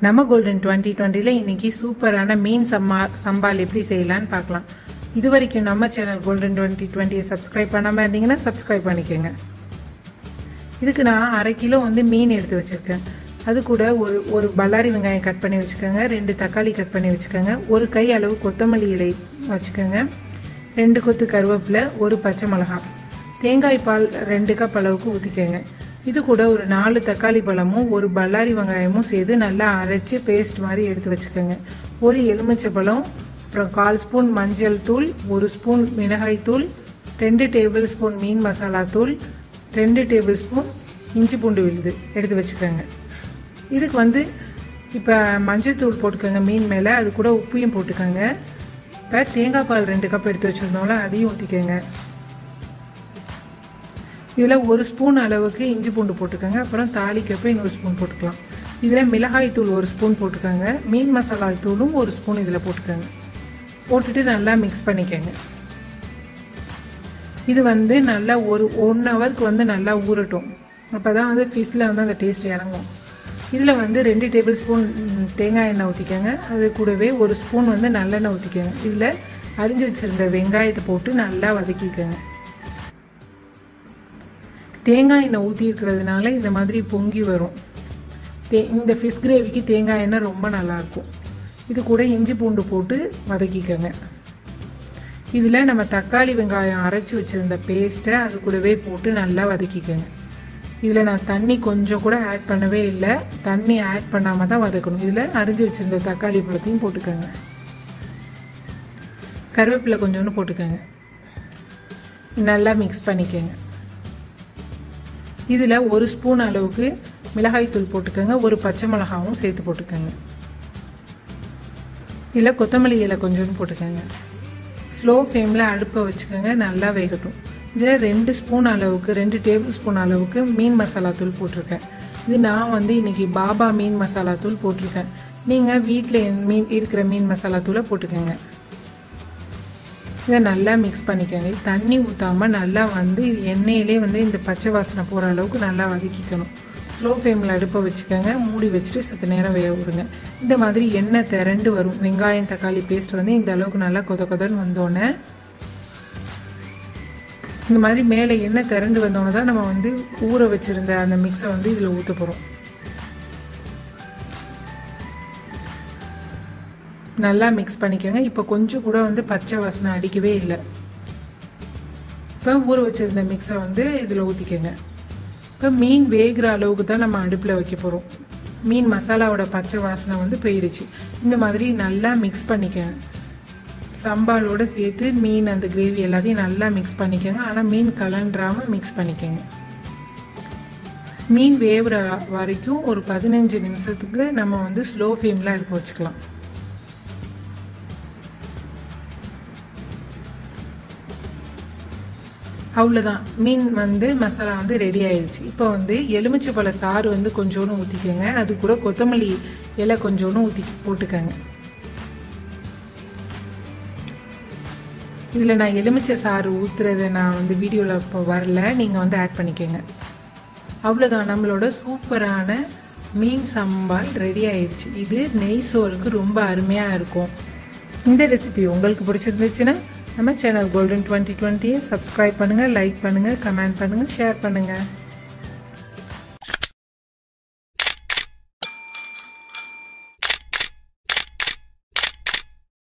நம்ம golden twenty டுவெண்ட்டியில் இன்னைக்கு சூப்பரான மீன் சம்மா சம்பால் எப்படி செய்யலான்னு பார்க்கலாம் இது வரைக்கும் நம்ம சேனல் கோல்டன் டுவெண்ட்டி டுவெண்ட்டியை சப்ஸ்கிரைப் பண்ணாமல் இருந்தீங்கன்னா சப்ஸ்கிரைப் பண்ணிக்கோங்க இதுக்கு நான் அரை கிலோ வந்து மீன் எடுத்து வச்சுருக்கேன் அது கூட ஒரு ஒரு பல்லாரி வெங்காயம் கட் பண்ணி வச்சுக்கோங்க ரெண்டு தக்காளி கட் பண்ணி வச்சுக்கோங்க ஒரு கை அளவு கொத்தமல்லி இலை வச்சுக்கோங்க ரெண்டு கொத்து கருவேப்பிலை ஒரு பச்சை மிளகாய் தேங்காய் பால் ரெண்டு கப் அளவுக்கு ஊற்றிக்கோங்க இது கூட ஒரு நாலு தக்காளி பழமும் ஒரு பல்லாரி வெங்காயமும் சேர்த்து நல்லா அரைச்சி பேஸ்ட் மாதிரி எடுத்து வச்சுக்கோங்க ஒரு எலுமிச்சை பழம் அப்புறம் கால் ஸ்பூன் மஞ்சள் தூள் ஒரு ஸ்பூன் மிளகாய் தூள் ரெண்டு டேபிள் ஸ்பூன் மீன் மசாலா தூள் ரெண்டு டேபிள் ஸ்பூன் இஞ்சி பூண்டு விழுது எடுத்து வச்சுக்கோங்க இதுக்கு வந்து இப்போ மஞ்சள் தூள் போட்டுக்கோங்க மீன் மேலே அது கூட உப்பையும் போட்டுக்கோங்க இப்போ தேங்காய் பால் ரெண்டு கப் எடுத்து வச்சுருந்தோம்ல அதையும் ஊற்றிக்கோங்க இதில் ஒரு ஸ்பூன் அளவுக்கு இஞ்சி பூண்டு போட்டுக்கோங்க அப்புறம் தாளிக்கப்போ இன்னொரு ஸ்பூன் போட்டுக்கலாம் இதில் மிளகாய் தூள் ஒரு ஸ்பூன் போட்டுக்கோங்க மீன் மசாலா தூளும் ஒரு ஸ்பூன் இதில் போட்டுக்கோங்க போட்டுட்டு நல்லா மிக்ஸ் பண்ணிக்கோங்க இது வந்து நல்லா ஒரு ஒன் ஹவருக்கு வந்து நல்லா ஊறட்டும் அப்போ தான் வந்து ஃபிஷ்ஷில் வந்து அந்த டேஸ்ட் இறங்கும் இதில் வந்து ரெண்டு டேபிள் ஸ்பூன் தேங்காய் எண்ணெய் ஊற்றிக்கோங்க அது கூடவே ஒரு ஸ்பூன் வந்து நல்லெண்ணெய் ஊற்றிக்கோங்க இதில் அரிஞ்சு வச்சுருந்த வெங்காயத்தை போட்டு நல்லா வதக்கிக்கோங்க தேங்காய் எண்ணெய் ஊற்றிருக்கிறதுனால இந்த மாதிரி பொங்கி வரும் தே இந்த ஃபிஷ் கிரேவிக்கு தேங்காய் எண்ணெய் ரொம்ப நல்லாயிருக்கும் இது கூட இஞ்சி பூண்டு போட்டு வதக்கிக்கோங்க இதில் நம்ம தக்காளி வெங்காயம் அரைச்சி வச்சுருந்த பேஸ்ட்டை அது கூடவே போட்டு நல்லா வதக்கிக்கோங்க இதில் நான் தண்ணி கொஞ்சம் கூட ஆட் பண்ணவே இல்லை தண்ணி ஆட் பண்ணாமல் தான் வதக்கணும் இதில் அரிஞ்சு வச்சுருந்த தக்காளி பழத்தையும் போட்டுக்கோங்க கருவேப்பிலை கொஞ்சோண்டு போட்டுக்கோங்க நல்லா மிக்ஸ் பண்ணிக்கோங்க இதில் ஒரு ஸ்பூன் அளவுக்கு மிளகாய் தூள் போட்டுக்கோங்க ஒரு பச்சை மிளகாவும் சேர்த்து போட்டுக்கோங்க இதில் கொத்தமல்லி இலை கொஞ்சோண்டு போட்டுக்கோங்க ஸ்லோ ஃப்ளேமில் அடுப்பை வச்சுக்கோங்க நல்லா வேகட்டும் இதில் ரெண்டு ஸ்பூன் அளவுக்கு ரெண்டு டேபிள் ஸ்பூன் அளவுக்கு மீன் மசாலா தூள் போட்டிருக்கேன் இது நான் வந்து இன்றைக்கி பாபா மீன் மசாலா தூள் போட்டிருக்கேன் நீங்கள் வீட்டில் மீன் இருக்கிற மீன் மசாலா தூளை போட்டுக்கோங்க இதை நல்லா மிக்ஸ் பண்ணிக்கோங்க தண்ணி ஊற்றாமல் நல்லா வந்து எண்ணெயிலே வந்து இந்த பச்சை வாசனை போகிற அளவுக்கு நல்லா வதக்கிக்கணும் ஸ்லோ ஃப்ளேமில் அடுப்பை வச்சுக்கோங்க மூடி வச்சுட்டு சற்று நேரம் வேக விடுங்க இந்த மாதிரி எண்ணெய் திரண்டு வரும் வெங்காயம் தக்காளி பேஸ்ட் வந்து இந்த அளவுக்கு நல்லா கொத கொதன்னு வந்தோடனே இந்த மாதிரி மேலே எண்ணெய் திரண்டு வந்தோடனே தான் நம்ம வந்து ஊற வச்சுருந்த அந்த மிக்ஸை வந்து இதில் ஊற்ற போகிறோம் நல்லா மிக்ஸ் பண்ணிக்கோங்க இப்போ கொஞ்சம் கூட வந்து பச்சை வாசனை அடிக்கவே இல்லை இப்போ ஊற வச்சுருந்த மிக்ஸை வந்து இதில் ஊற்றிக்கோங்க இப்போ மீன் வேகிற அளவுக்கு தான் நம்ம அடுப்பில் வைக்க போகிறோம் மீன் மசாலாவோட பச்சை வாசனை வந்து போயிடுச்சு இந்த மாதிரி நல்லா மிக்ஸ் பண்ணிக்கோங்க சம்பாலோடு சேர்த்து மீன் அந்த கிரேவி எல்லாத்தையும் நல்லா மிக்ஸ் பண்ணிக்கோங்க ஆனால் மீன் கலன்றாமல் மிக்ஸ் பண்ணிக்கோங்க மீன் வேவுற வரைக்கும் ஒரு பதினஞ்சு நிமிஷத்துக்கு நம்ம வந்து ஸ்லோ ஃப்ளேமில் அடுப்பு வச்சுக்கலாம் அவ்வளோதான் மீன் வந்து மசாலா வந்து ரெடி ஆயிடுச்சு இப்போ வந்து எலுமிச்சை பழ சாறு வந்து கொஞ்சோன்னு ஊற்றிக்கோங்க அது கூட கொத்தமல்லி இலை கொஞ்சோன்னு ஊற்றி போட்டுக்கோங்க இதில் நான் எலுமிச்சை சாறு ஊற்றுறத நான் வந்து வீடியோவில் இப்போ வரல நீங்கள் வந்து ஆட் பண்ணிக்கோங்க அவ்வளோதான் நம்மளோட சூப்பரான மீன் சம்பால் ரெடி ஆயிடுச்சு இது நெய் சோறுக்கு ரொம்ப அருமையாக இருக்கும் இந்த ரெசிபி உங்களுக்கு பிடிச்சிருந்துச்சுன்னா நம்ம சேனல் கோல்டன் டுவெண்ட்டி டுவெண்ட்டியை சப்ஸ்கிரைப் பண்ணுங்கள் லைக் பண்ணுங்கள் கமெண்ட் பண்ணுங்கள் ஷேர் பண்ணுங்கள்